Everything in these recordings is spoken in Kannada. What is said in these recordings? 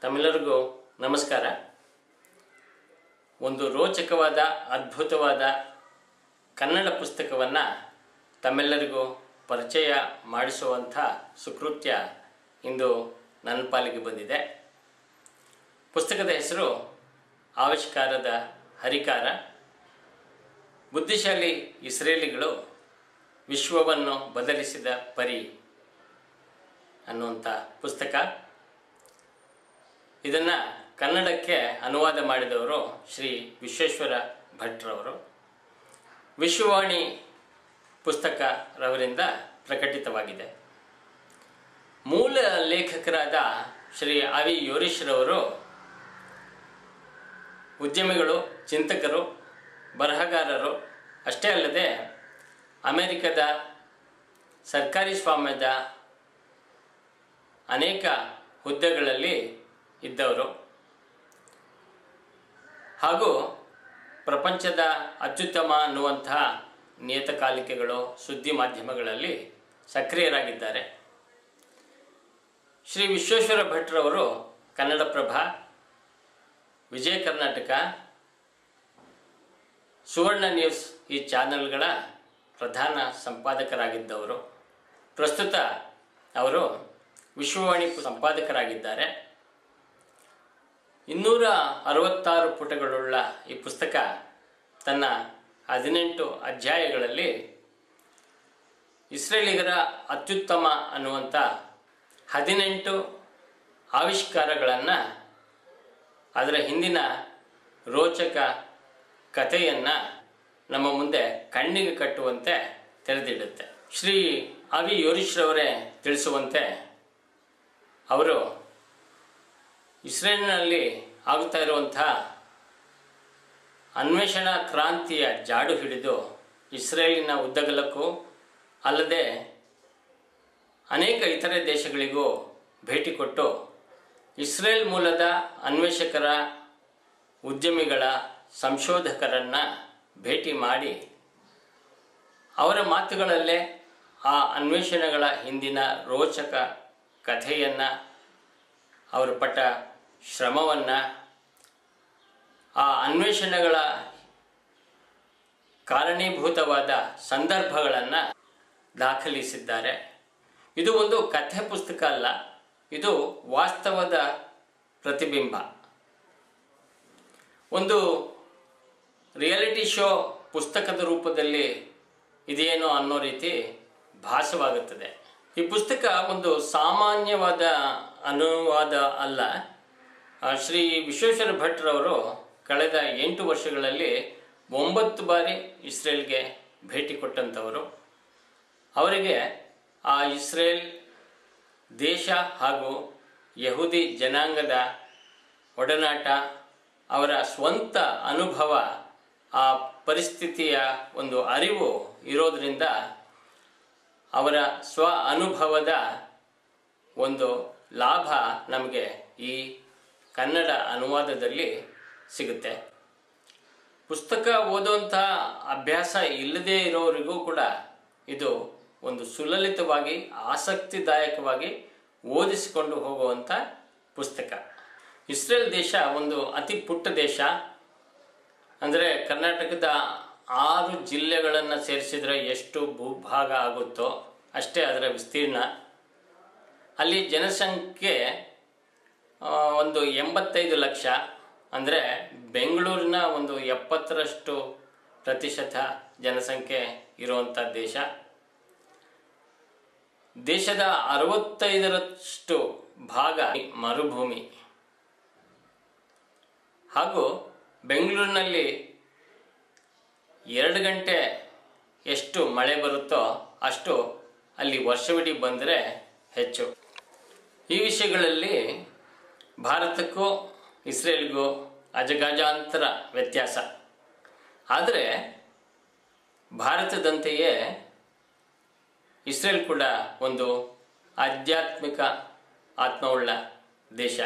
ತಮ್ಮೆಲ್ಲರಿಗೂ ನಮಸ್ಕಾರ ಒಂದು ರೋಚಕವಾದ ಅದ್ಭುತವಾದ ಕನ್ನಡ ಪುಸ್ತಕವನ್ನು ತಮ್ಮೆಲ್ಲರಿಗೂ ಪರಿಚಯ ಮಾಡಿಸುವಂಥ ಸುಕೃತ್ಯ ಇಂದು ನನ್ನ ಪಾಲಿಗೆ ಬಂದಿದೆ ಪುಸ್ತಕದ ಹೆಸರು ಆವಿಷ್ಕಾರದ ಹರಿಕಾರ ಬುದ್ಧಿಶಾಲಿ ಇಸ್ರೇಲಿಗಳು ವಿಶ್ವವನ್ನು ಬದಲಿಸಿದ ಪರಿ ಅನ್ನುವಂಥ ಪುಸ್ತಕ ಇದನ್ನು ಕನ್ನಡಕ್ಕೆ ಅನುವಾದ ಮಾಡಿದವರು ಶ್ರೀ ವಿಶ್ವೇಶ್ವರ ಭಟ್ರವರು ವಿಶ್ವವಾಣಿ ಪುಸ್ತಕರವರಿಂದ ಪ್ರಕಟಿತವಾಗಿದೆ ಮೂಲ ಲೇಖಕರಾದ ಶ್ರೀ ಅವಿ ಯೋರೀಶ್ರವರು ಉದ್ಯಮಿಗಳು ಚಿಂತಕರು ಬರಹಗಾರರು ಅಷ್ಟೇ ಅಲ್ಲದೆ ಅಮೆರಿಕದ ಸರ್ಕಾರಿ ಸ್ವಾಮ್ಯದ ಅನೇಕ ಹುದ್ದೆಗಳಲ್ಲಿ ಇದ್ದವರು ಹಾಗೂ ಪ್ರಪಂಚದ ಅತ್ಯುತ್ತಮ ಅನ್ನುವಂತಹ ನಿಯತಕಾಲಿಕೆಗಳು ಸುದ್ದಿ ಮಾಧ್ಯಮಗಳಲ್ಲಿ ಸಕ್ರಿಯರಾಗಿದ್ದಾರೆ ಶ್ರೀ ವಿಶ್ವೇಶ್ವರ ಭಟ್ರವರು ಕನ್ನಡಪ್ರಭ ವಿಜಯ ಕರ್ನಾಟಕ ಸುವರ್ಣ ನ್ಯೂಸ್ ಈ ಚಾನೆಲ್ಗಳ ಪ್ರಧಾನ ಸಂಪಾದಕರಾಗಿದ್ದವರು ಪ್ರಸ್ತುತ ಅವರು ವಿಶ್ವವಾಣಿ ಸಂಪಾದಕರಾಗಿದ್ದಾರೆ ಇನ್ನೂರ ಅರವತ್ತಾರು ಪುಟಗಳುಳ್ಳ ಈ ಪುಸ್ತಕ ತನ್ನ ಹದಿನೆಂಟು ಅಧ್ಯಾಯಗಳಲ್ಲಿ ಇಸ್ರೇಲಿಗರ ಅತ್ಯುತ್ತಮ ಅನ್ನುವಂಥ ಹದಿನೆಂಟು ಆವಿಷ್ಕಾರಗಳನ್ನು ಅದರ ಹಿಂದಿನ ರೋಚಕ ಕಥೆಯನ್ನು ನಮ್ಮ ಮುಂದೆ ಕಣ್ಣಿಗೆ ಕಟ್ಟುವಂತೆ ತೆರೆದಿಡುತ್ತೆ ಶ್ರೀ ಅವಿ ಯೋರೀಶ್ರವರೇ ತಿಳಿಸುವಂತೆ ಅವರು ಇಸ್ರೇಲ್ನಲ್ಲಿ ಆಗುತ್ತಾ ಇರುವಂಥ ಅನ್ವೇಷಣಾ ಕ್ರಾಂತಿಯ ಜಾಡು ಹಿಡಿದು ಇಸ್ರೇಲಿನ ಉದ್ದಗಲಕ್ಕೂ ಅಲ್ಲದೆ ಅನೇಕ ಇತರೆ ದೇಶಗಳಿಗೂ ಭೇಟಿ ಕೊಟ್ಟು ಇಸ್ರೇಲ್ ಮೂಲದ ಅನ್ವೇಷಕರ ಉದ್ಯಮಿಗಳ ಸಂಶೋಧಕರನ್ನು ಭೇಟಿ ಮಾಡಿ ಅವರ ಮಾತುಗಳಲ್ಲೇ ಆ ಅನ್ವೇಷಣೆಗಳ ಹಿಂದಿನ ರೋಚಕ ಕಥೆಯನ್ನು ಅವರು ಪಟ್ಟ ಶ್ರಮವನ್ನು ಆ ಅನ್ವೇಷಣೆಗಳ ಕಾರಣೀಭೂತವಾದ ಸಂದರ್ಭಗಳನ್ನು ದಾಖಲಿಸಿದ್ದಾರೆ ಇದು ಒಂದು ಕಥೆ ಪುಸ್ತಕ ಅಲ್ಲ ಇದು ವಾಸ್ತವದ ಪ್ರತಿಬಿಂಬ ಒಂದು ರಿಯಾಲಿಟಿ ಶೋ ಪುಸ್ತಕದ ರೂಪದಲ್ಲಿ ಇದೇನೋ ಅನ್ನೋ ರೀತಿ ಭಾಸವಾಗುತ್ತದೆ ಈ ಪುಸ್ತಕ ಒಂದು ಸಾಮಾನ್ಯವಾದ ಅನುವಾದ ಅಲ್ಲ ಆ, ಶ್ರೀ ವಿಶ್ವೇಶ್ವರ ಭಟ್ರವರು ಕಳೆದ ಎಂಟು ವರ್ಷಗಳಲ್ಲಿ ಒಂಬತ್ತು ಬಾರಿ ಇಸ್ರೇಲ್ಗೆ ಭೇಟಿ ಕೊಟ್ಟಂಥವರು ಅವರಿಗೆ ಆ ಇಸ್ರೇಲ್ ದೇಶ ಹಾಗೂ ಯಹೂದಿ ಜನಾಂಗದ ಒಡನಾಟ ಅವರ ಸ್ವಂತ ಅನುಭವ ಆ ಪರಿಸ್ಥಿತಿಯ ಒಂದು ಅರಿವು ಇರೋದರಿಂದ ಅವರ ಸ್ವ ಅನುಭವದ ಒಂದು ಲಾಭ ನಮಗೆ ಈ ಕನ್ನಡ ಅನುವಾದದಲ್ಲಿ ಸಿಗುತ್ತೆ ಪುಸ್ತಕ ಓದುವಂಥ ಅಭ್ಯಾಸ ಇಲ್ಲದೇ ಇರೋರಿಗೂ ಕೂಡ ಇದು ಒಂದು ಸುಲಲಿತವಾಗಿ ಆಸಕ್ತಿದಾಯಕವಾಗಿ ಓದಿಸಿಕೊಂಡು ಹೋಗುವಂಥ ಪುಸ್ತಕ ಇಸ್ರೇಲ್ ದೇಶ ಒಂದು ಅತಿ ಪುಟ್ಟ ದೇಶ ಅಂದರೆ ಕರ್ನಾಟಕದ ಆರು ಜಿಲ್ಲೆಗಳನ್ನು ಸೇರಿಸಿದರೆ ಎಷ್ಟು ಭೂಭಾಗ ಆಗುತ್ತೋ ಅಷ್ಟೇ ಅದರ ವಿಸ್ತೀರ್ಣ ಅಲ್ಲಿ ಜನಸಂಖ್ಯೆ ಆ, ಒಂದು ಎಂಬತ್ತೈದು ಲಕ್ಷ ಅಂದರೆ ಬೆಂಗಳೂರಿನ ಒಂದು ಎಪ್ಪತ್ತರಷ್ಟು ಪ್ರತಿಶತ ಜನಸಂಖ್ಯೆ ಇರುವಂಥ ದೇಶ ದೇಶದ ಅರವತ್ತೈದರಷ್ಟು ಭಾಗ ಮರುಭೂಮಿ ಹಾಗೂ ಬೆಂಗಳೂರಿನಲ್ಲಿ ಎರಡು ಗಂಟೆ ಎಷ್ಟು ಮಳೆ ಬರುತ್ತೋ ಅಷ್ಟು ಅಲ್ಲಿ ವರ್ಷವಿಡೀ ಬಂದರೆ ಹೆಚ್ಚು ಈ ವಿಷಯಗಳಲ್ಲಿ ಭಾರತಕ್ಕೂ ಇಸ್ರೇಲ್ಗೂ ಅಜಗಜಾಂತರ ವ್ಯತ್ಯಾಸ ಆದರೆ ಭಾರತದಂತೆಯೇ ಇಸ್ರೇಲ್ ಕೂಡ ಒಂದು ಆಧ್ಯಾತ್ಮಿಕ ಆತ್ಮವುಳ್ಳ ದೇಶ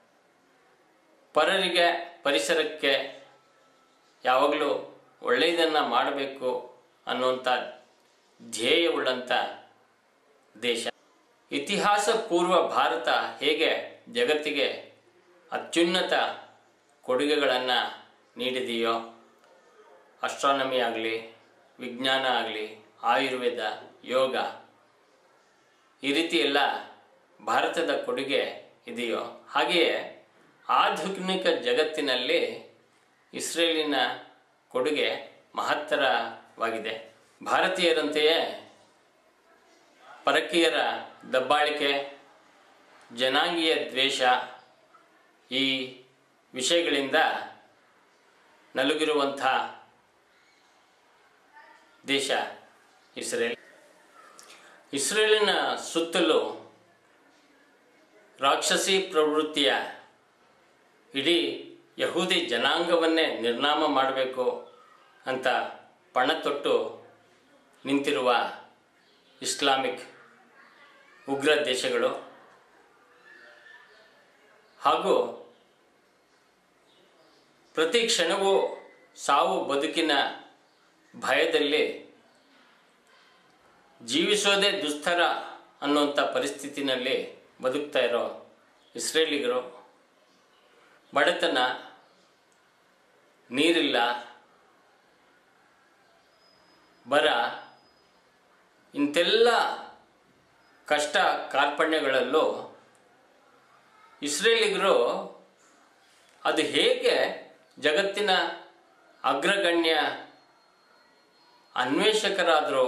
ಪರರಿಗೆ ಪರಿಸರಕ್ಕೆ ಯಾವಾಗಲೂ ಒಳ್ಳೆಯದನ್ನು ಮಾಡಬೇಕು ಅನ್ನುವಂಥ ಧ್ಯೇಯವುಳ್ಳಂಥ ದೇಶ ಇತಿಹಾಸ ಪೂರ್ವ ಭಾರತ ಹೇಗೆ ಜಗತ್ತಿಗೆ ಅತ್ಯುನ್ನತ ಕೊಡುಗೆಗಳನ್ನು ನೀಡಿದೆಯೋ ಅಸ್ಟ್ರಾನಮಿ ಆಗಲಿ ವಿಜ್ಞಾನ ಆಗಲಿ ಆಯುರ್ವೇದ ಯೋಗ ಈ ರೀತಿ ಎಲ್ಲ ಭಾರತದ ಕೊಡುಗೆ ಇದೆಯೋ ಹಾಗೆಯೇ ಆಧುನಿಕ ಜಗತ್ತಿನಲ್ಲಿ ಇಸ್ರೇಲಿನ ಕೊಡುಗೆ ಮಹತ್ತರವಾಗಿದೆ ಭಾರತೀಯರಂತೆಯೇ ಪರಕೀಯರ ದಬ್ಬಾಳಿಕೆ ಜನಾಂಗೀಯ ದ್ವೇಷ ಈ ವಿಷಯಗಳಿಂದ ನಲುಗಿರುವಂಥ ದೇಶ ಇಸ್ರೇಲ್ ಇಸ್ರೇಲಿನ ಸುತ್ತಲೂ ರಾಕ್ಷಸಿ ಪ್ರವೃತ್ತಿಯ ಇಡೀ ಯಹೂದಿ ಜನಾಂಗವನ್ನೇ ನಿರ್ನಾಮ ಮಾಡಬೇಕು ಅಂತ ಪಣ ತೊಟ್ಟು ನಿಂತಿರುವ ಇಸ್ಲಾಮಿಕ್ ಉಗ್ರ ದೇಶಗಳು ಹಾಗೂ ಪ್ರತಿ ಕ್ಷಣವೂ ಸಾವು ಬದುಕಿನ ಭಯದಲ್ಲಿ ಜೀವಿಸೋದೇ ದುಸ್ತರ ಅನ್ನುವಂಥ ಪರಿಸ್ಥಿತಿನಲ್ಲಿ ಬದುಕ್ತಾ ಇರೋ ಇಸ್ರೇಲಿಗರು ಬಡತನ ನೀರಿಲ್ಲ ಬರ ಇಂತೆಲ್ಲ ಕಷ್ಟ ಕಾರ್ಪಣ್ಯಗಳಲ್ಲೂ ಇಸ್ರೇಲಿಗರು ಅದು ಹೇಗೆ ಜಗತ್ತಿನ ಅಗ್ರಗಣ್ಯ ಅನ್ವೇಷಕರಾದರು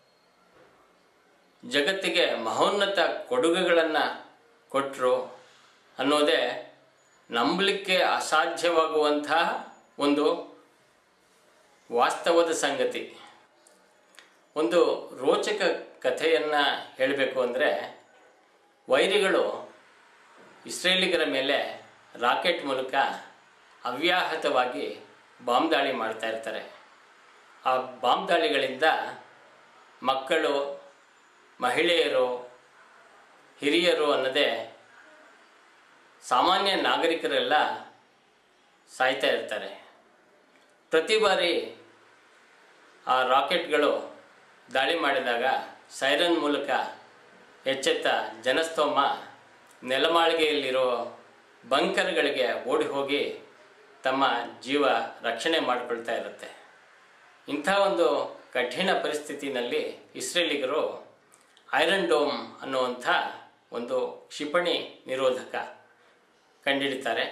ಜಗತ್ತಿಗೆ ಮಹೋನ್ನತ ಕೊಡುಗೆಗಳನ್ನು ಕೊಟ್ಟರು ಅನ್ನೋದೇ ನಂಬಲಿಕ್ಕೆ ಅಸಾಧ್ಯವಾಗುವಂತಹ ಒಂದು ವಾಸ್ತವದ ಸಂಗತಿ ಒಂದು ರೋಚಕ ಕಥೆಯನ್ನು ಹೇಳಬೇಕು ಅಂದರೆ ವೈರಿಗಳು ಇಸ್ರೇಲಿಗರ ಮೇಲೆ ರಾಕೆಟ್ ಮೂಲಕ ಅವ್ಯಾಹತವಾಗಿ ಬಾಂಬ್ ದಾಳಿ ಮಾಡ್ತಾ ಇರ್ತಾರೆ ಆ ಬಾಂಬ್ ದಾಳಿಗಳಿಂದ ಮಕ್ಕಳು ಮಹಿಳೆಯರು ಹಿರಿಯರು ಅನ್ನದೇ ಸಾಮಾನ್ಯ ನಾಗರಿಕರೆಲ್ಲ ಸಾಯ್ತಾ ಇರ್ತಾರೆ ಪ್ರತಿ ಬಾರಿ ಆ ರಾಕೆಟ್ಗಳು ದಾಳಿ ಮಾಡಿದಾಗ ಸೈರನ್ ಮೂಲಕ ಎಚ್ಚೆತ್ತ ಜನಸ್ತೋಮ ನೆಲಮಾಳಿಗೆಯಲ್ಲಿರೋ ಬಂಕರ್ಗಳಿಗೆ ಓಡಿ ಹೋಗಿ ತಮ್ಮ ಜೀವ ರಕ್ಷಣೆ ಮಾಡಿಕೊಳ್ತಾ ಇರುತ್ತೆ ಇಂಥ ಒಂದು ಕಠಿಣ ಪರಿಸ್ಥಿತಿನಲ್ಲಿ ಇಸ್ರೇಲಿಗರು ಐರನ್ ಡೋಮ್ ಅನ್ನುವಂಥ ಒಂದು ಕ್ಷಿಪಣಿ ನಿರೋಧಕ ಕಂಡುಹಿಡಿತಾರೆ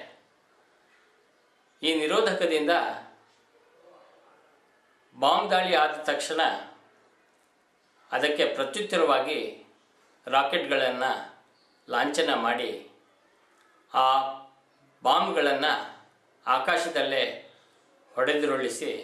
ಈ ನಿರೋಧಕದಿಂದ ಬಾಂಬ್ ದಾಳಿ ಆದ ತಕ್ಷಣ ಅದಕ್ಕೆ ಪ್ರತ್ಯುತ್ತರವಾಗಿ ರಾಕೆಟ್ಗಳನ್ನು ಲಾಂಛನ ಮಾಡಿ ಆ ಬಾಂಬ್ಗಳನ್ನು ಆಕಾಶದಲ್ಲೇ ಹೊಡೆದುರುಳಿಸಿ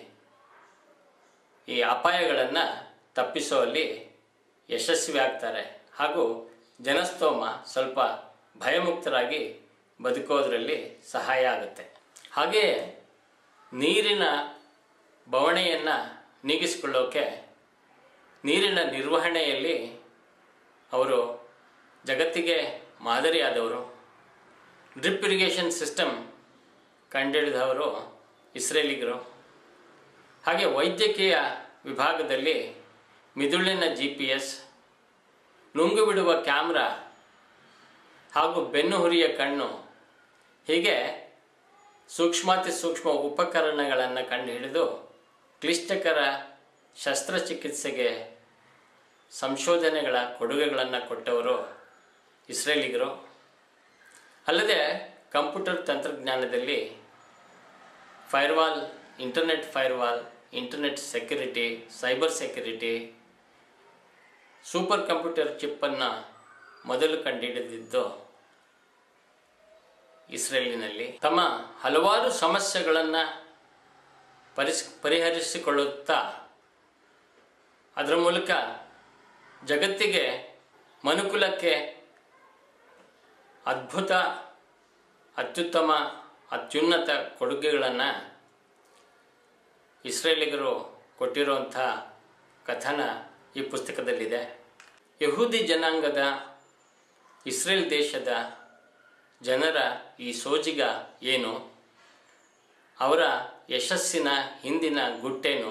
ಈ ಅಪಾಯಗಳನ್ನು ತಪ್ಪಿಸುವಲ್ಲಿ ಯಶಸ್ವಿ ಆಗ್ತಾರೆ ಹಾಗೂ ಜನಸ್ತೋಮ ಸ್ವಲ್ಪ ಭಯಮುಕ್ತರಾಗಿ ಬದುಕೋದ್ರಲ್ಲಿ ಸಹಾಯ ಆಗುತ್ತೆ ಹಾಗೆಯೇ ನೀರಿನ ಬವಣೆಯನ್ನು ನೀಗಿಸಿಕೊಳ್ಳೋಕೆ ನೀರಿನ ನಿರ್ವಹಣೆಯಲ್ಲಿ ಅವರು ಜಗತ್ತಿಗೆ ಮಾದರಿಯಾದವರು ಡ್ರಿಪ್ ಇರಿಗೇಷನ್ ಸಿಸ್ಟಮ್ ಕಂಡುಹಿಡಿದವರು ಇಸ್ರೇಲಿಗರು ಹಾಗೆ ವೈದ್ಯಕೀಯ ವಿಭಾಗದಲ್ಲಿ ಮಿದುಳಿನ ಜಿ ಪಿ ಎಸ್ ನುಂಗು ಬಿಡುವ ಕ್ಯಾಮ್ರಾ ಹಾಗೂ ಬೆನ್ನು ಹುರಿಯ ಕಣ್ಣು ಹೀಗೆ ಸೂಕ್ಷ್ಮಾತಿ ಸೂಕ್ಷ್ಮ ಉಪಕರಣಗಳನ್ನು ಕಂಡುಹಿಡಿದು ಕ್ಲಿಷ್ಟಕರ ಶಸ್ತ್ರಚಿಕಿತ್ಸೆಗೆ ಸಂಶೋಧನೆಗಳ ಕೊಡುಗೆಗಳನ್ನು ಕೊಟ್ಟವರು ಇಸ್ರೇಲಿಗರು ಅಲ್ಲದೆ ಕಂಪ್ಯೂಟರ್ ತಂತ್ರಜ್ಞಾನದಲ್ಲಿ firewall internet firewall internet security cyber security super computer ಚಿಪ್ಪನ್ನು ಮೊದಲು ಕಂಡುಹಿಡಿದಿದ್ದು ಇಸ್ರೇಲಿನಲ್ಲಿ ತಮ್ಮ ಹಲವಾರು ಸಮಸ್ಯೆಗಳನ್ನು ಪರಿಸ್ ಪರಿಹರಿಸಿಕೊಳ್ಳುತ್ತಾ ಅದರ ಮೂಲಕ ಜಗತ್ತಿಗೆ ಮನುಕುಲಕ್ಕೆ ಅದ್ಭುತ ಅತ್ಯುತ್ತಮ ಅತ್ಯುನ್ನತ ಕೊಡುಗೆಗಳನ್ನು ಇಸ್ರೇಲಿಗರು ಕೊಟ್ಟಿರುವಂಥ ಕಥನ ಈ ಪುಸ್ತಕದಲ್ಲಿದೆ ಯಹೂದಿ ಜನಾಂಗದ ಇಸ್ರೇಲ್ ದೇಶದ ಜನರ ಈ ಸೋಜಿಗ ಏನು ಅವರ ಯಶಸ್ಸಿನ ಹಿಂದಿನ ಗುಟ್ಟೇನು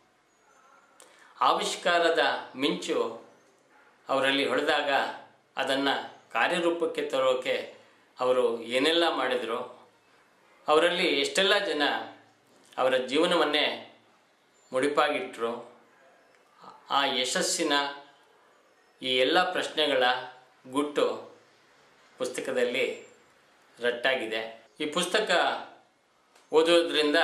ಆವಿಷ್ಕಾರದ ಮಿಂಚು ಅವರಲ್ಲಿ ಹೊಡೆದಾಗ ಅದನ್ನು ಕಾರ್ಯರೂಪಕ್ಕೆ ತರೋಕೆ ಅವರು ಏನೆಲ್ಲ ಮಾಡಿದರು ಅವರಲ್ಲಿ ಎಷ್ಟೆಲ್ಲ ಜನ ಅವರ ಜೀವನವನ್ನೇ ಮುಡಿಪಾಗಿಟ್ಟರು ಆ ಯಶಸ್ಸಿನ ಈ ಎಲ್ಲ ಪ್ರಶ್ನೆಗಳ ಗುಟ್ಟು ಪುಸ್ತಕದಲ್ಲಿ ರಟ್ಟಾಗಿದೆ ಈ ಪುಸ್ತಕ ಓದೋದ್ರಿಂದ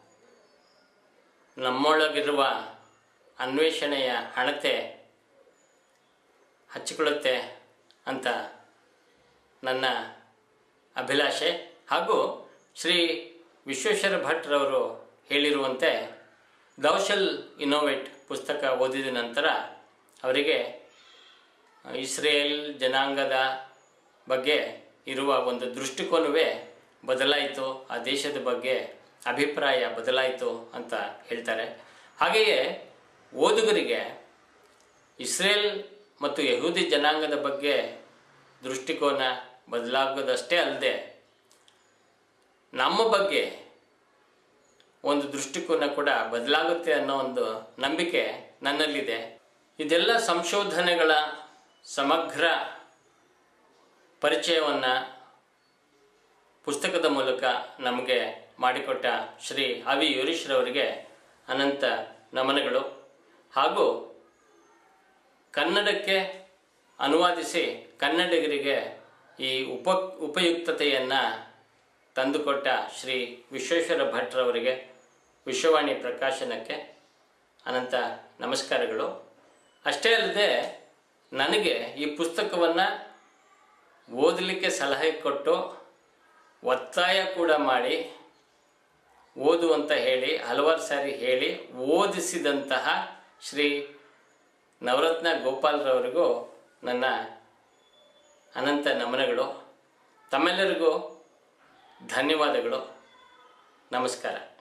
ನಮ್ಮೊಳಗಿರುವ ಅನ್ವೇಷಣೆಯ ಹಣತೆ ಹಚ್ಚಿಕೊಳ್ಳುತ್ತೆ ಅಂತ ನನ್ನ ಅಭಿಲಾಷೆ ಹಾಗೂ ಶ್ರೀ ವಿಶ್ವೇಶ್ವರ ಭಟ್ರವರು ಹೇಳಿರುವಂತೆ ದೌಶಲ್ ಇನೋವೇಟ್ ಪುಸ್ತಕ ಓದಿದ ನಂತರ ಅವರಿಗೆ ಇಸ್ರೇಲ್ ಜನಾಂಗದ ಬಗ್ಗೆ ಇರುವ ಒಂದು ದೃಷ್ಟಿಕೋನವೇ ಬದಲಾಯಿತು ಆ ದೇಶದ ಬಗ್ಗೆ ಅಭಿಪ್ರಾಯ ಬದಲಾಯಿತು ಅಂತ ಹೇಳ್ತಾರೆ ಹಾಗೆಯೇ ಓದುಗರಿಗೆ ಇಸ್ರೇಲ್ ಮತ್ತು ಯಹೂದಿ ಜನಾಂಗದ ಬಗ್ಗೆ ದೃಷ್ಟಿಕೋನ ಬದಲಾಗೋದಷ್ಟೇ ಅಲ್ಲದೆ ನಮ್ಮ ಬಗ್ಗೆ ಒಂದು ದೃಷ್ಟಿಕೋನ ಕೂಡ ಬದಲಾಗುತ್ತೆ ಅನ್ನೋ ಒಂದು ನಂಬಿಕೆ ನನ್ನಲ್ಲಿದೆ ಇದೆಲ್ಲ ಸಂಶೋಧನೆಗಳ ಸಮಗ್ರ ಪರಿಚಯವನ್ನು ಪುಸ್ತಕದ ಮೂಲಕ ನಮಗೆ ಮಾಡಿಕೊಟ್ಟ ಶ್ರೀ ಅವಿ ಯೋರೀಶ್ರವರಿಗೆ ಅನಂತ ನಮನಗಳು ಹಾಗೂ ಕನ್ನಡಕ್ಕೆ ಅನುವಾದಿಸಿ ಕನ್ನಡಿಗರಿಗೆ ಈ ಉಪ ಉಪಯುಕ್ತತೆಯನ್ನು ತಂದುಕೊಟ್ಟ ಶ್ರೀ ವಿಶ್ವೇಶ್ವರ ಭಟ್ರವರಿಗೆ ವಿಶ್ವವಾಣಿ ಪ್ರಕಾಶನಕ್ಕೆ ಅನಂತ ನಮಸ್ಕಾರಗಳು ಅಷ್ಟೇ ಅಲ್ಲದೆ ನನಗೆ ಈ ಪುಸ್ತಕವನ್ನು ಓದಲಿಕ್ಕೆ ಸಲಹೆ ಕೊಟ್ಟು ಒತ್ತಾಯ ಕೂಡ ಮಾಡಿ ಓದು ಅಂತ ಹೇಳಿ ಹಲವಾರು ಸಾರಿ ಹೇಳಿ ಓದಿಸಿದಂತಹ ಶ್ರೀ ನವರತ್ನ ಗೋಪಾಲ್ರವರಿಗೂ ನನ್ನ ಅನಂತ ನಮನಗಳು ತಮ್ಮೆಲ್ಲರಿಗೂ ಧನ್ಯವಾದಗಳು ನಮಸ್ಕಾರ